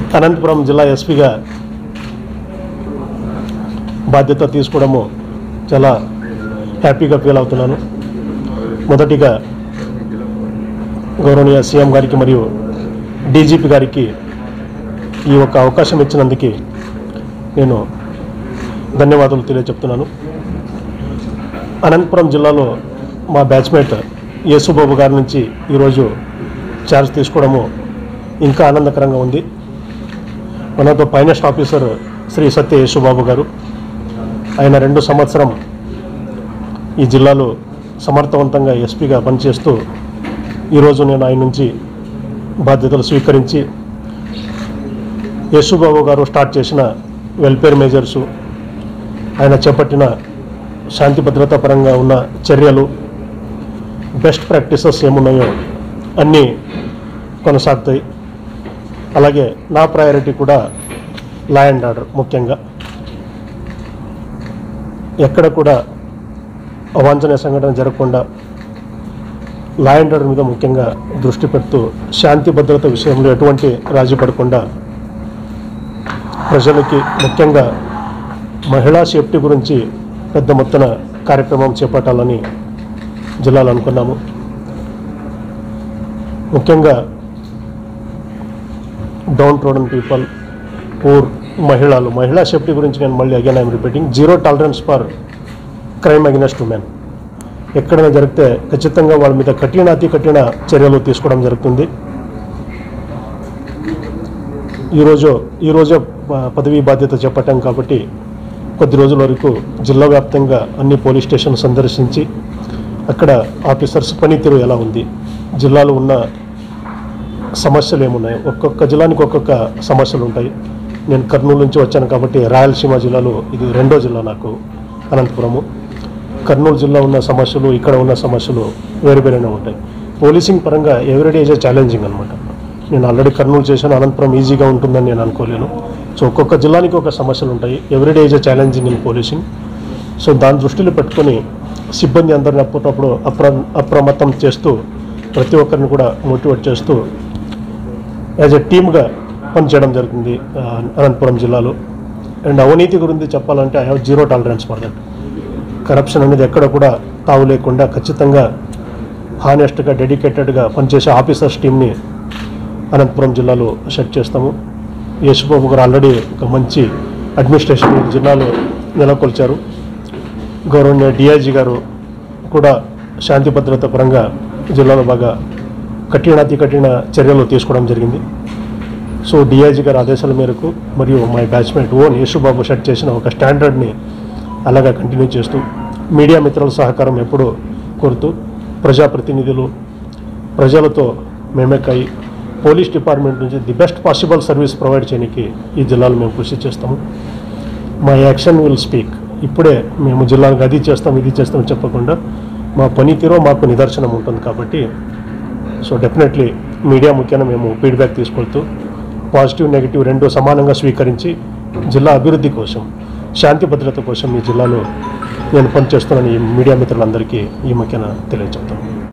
అనంతపురం జిల్లా ఎస్పీగా బాధ్యత తీసుకోవడము చాలా హ్యాపీగా ఫీల్ అవుతున్నాను మొదటిగా గౌరవనీయ సీఎం గారికి మరియు డీజీపీ గారికి ఈ యొక్క అవకాశం ఇచ్చినందుకు నేను ధన్యవాదాలు తెలియజెప్తున్నాను అనంతపురం జిల్లాలో మా బ్యాచ్మేట్ యేసుబాబు గారి నుంచి ఈరోజు ఛార్జ్ తీసుకోవడము ఇంకా ఆనందకరంగా ఉంది మనతో ఫైనాన్స్ ఆఫీసర్ శ్రీ సత్య యేసుబాబు గారు ఆయన రెండు సంవత్సరం ఈ జిల్లాలో సమర్థవంతంగా ఎస్పీగా పనిచేస్తూ ఈరోజు నేను ఆయన నుంచి బాధ్యతలు స్వీకరించి యేసుబాబు గారు స్టార్ట్ చేసిన వెల్ఫేర్ మేజర్సు ఆయన చేపట్టిన శాంతి భద్రతా పరంగా ఉన్న చర్యలు బెస్ట్ ప్రాక్టీసెస్ ఏమున్నాయో అన్నీ కొనసాగుతాయి అలాగే నా ప్రయారిటీ కూడా లా అండ్ ఆర్డర్ ముఖ్యంగా ఎక్కడ కూడా అవాంఛనీయ సంఘటన జరగకుండా లా అండ్ ఆర్డర్ మీద ముఖ్యంగా దృష్టి పెడుతూ శాంతి భద్రత విషయంలో ఎటువంటి రాజీ పడకుండా ప్రజలకి ముఖ్యంగా మహిళా సేఫ్టీ గురించి పెద్ద మొత్తాన కార్యక్రమం చేపట్టాలని జిల్లాలో అనుకున్నాము ముఖ్యంగా డౌన్ ట్రోడన్ పీపుల్ పూర్ మహిళలు మహిళా సేఫ్టీ గురించి నేను మళ్ళీ again I'm repeating zero tolerance for crime against women ఎక్కడైనా జరిగితే ఖచ్చితంగా వాళ్ళ మీద కఠిన అతి కఠిన చర్యలు తీసుకోవడం జరుగుతుంది ఈరోజు ఈరోజే ప- పదవీ బాధ్యత చేపట్టాం కాబట్టి కొద్ది రోజుల వరకు జిల్లా వ్యాప్తంగా అన్ని పోలీస్ స్టేషన్ సందర్శించి అక్కడ ఆఫీసర్స్ పనితీరు ఎలా ఉంది జిల్లాలో ఉన్న సమస్యలు ఏమున్నాయి ఒక్కొక్క జిల్లానికి ఒక్కొక్క సమస్యలు ఉంటాయి నేను కర్నూలు నుంచి వచ్చాను కాబట్టి రాయలసీమ జిల్లాలో ఇది రెండో జిల్లా నాకు అనంతపురము కర్నూలు జిల్లా ఉన్న సమస్యలు ఇక్కడ ఉన్న సమస్యలు వేరు వేరేనే ఉంటాయి పోలీసింగ్ పరంగా ఎవ్రీడే ఈజ్ ఛాలెంజింగ్ అనమాట నేను ఆల్రెడీ కర్నూలు చేశాను అనంతపురం ఈజీగా ఉంటుందని నేను అనుకోలేను సో ఒక్కొక్క జిల్లానికి ఒక సమస్యలు ఉంటాయి everyday is challenging in policing so దాని దృష్టిలో పెట్టుకొని సిబ్బంది అందరిని అప్పటికప్పుడు అప్ర అప్రమత్తం చేస్తూ ప్రతి ఒక్కరిని కూడా మోటివేట్ చేస్తూ యాజ్ ఎ టీమ్గా పనిచేయడం జరుగుతుంది ఆ, అనంతపురం జిల్లాలో అండ్ అవినీతి గురించి చెప్పాలంటే I have zero tolerance for that corruption అనేది ఎక్కడ కూడా తావు లేకుండా ఖచ్చితంగా హానెస్ట్గా డెడికేటెడ్గా పనిచేసే ఆఫీసర్స్ టీమ్ని అనంతపురం జిల్లాలో సెట్ చేస్తాము యశ్బాబు గారు ఆల్రెడీ ఒక మంచి అడ్మినిస్ట్రేషన్ ఈ జిల్లాలో నెలకొల్చారు గౌరవనీయ డిఐజీ గారు కూడా శాంతి భద్రత పరంగా జిల్లాలో బాగా కఠిన అతి కఠిన చర్యలు తీసుకోవడం జరిగింది సో డిఐజీ గారి ఆదేశాల మేరకు మరియు my batchmate own Yesubabu set చేసిన ఒక స్టాండర్డ్ని అలాగా కంటిన్యూ చేస్తూ మీడియా మిత్రుల సహకారం ఎప్పుడూ కోరుతూ ప్రజాప్రతినిధులు ప్రజలతో మేమెక్కై పోలీస్ డిపార్ట్మెంట్ నుంచి the best possible service provide చేయడానికి ఈ జిల్లాలో మేము కృషి చేస్తాము మా యాక్షన్ విల్ స్పీక్ ఇప్పుడే మేము జిల్లాలకు అది చేస్తాం ఇది చేస్తాం చెప్పకుండా మా పనితీరు మాకు నిదర్శనం ఉంటుంది కాబట్టి సో డెఫినెట్లీ మీడియా ముఖ్యంగా మేము ఫీడ్బ్యాక్ తీసుకెళ్తూ పాజిటివ్ నెగిటివ్ రెండు సమానంగా స్వీకరించి జిల్లా అభివృద్ధి కోసం శాంతి భద్రత కోసం ఈ జిల్లాలో నేను పనిచేస్తున్నాను ఈ మీడియా మిత్రులందరికీ ఈ ముఖ్యన తెలియజేస్తాను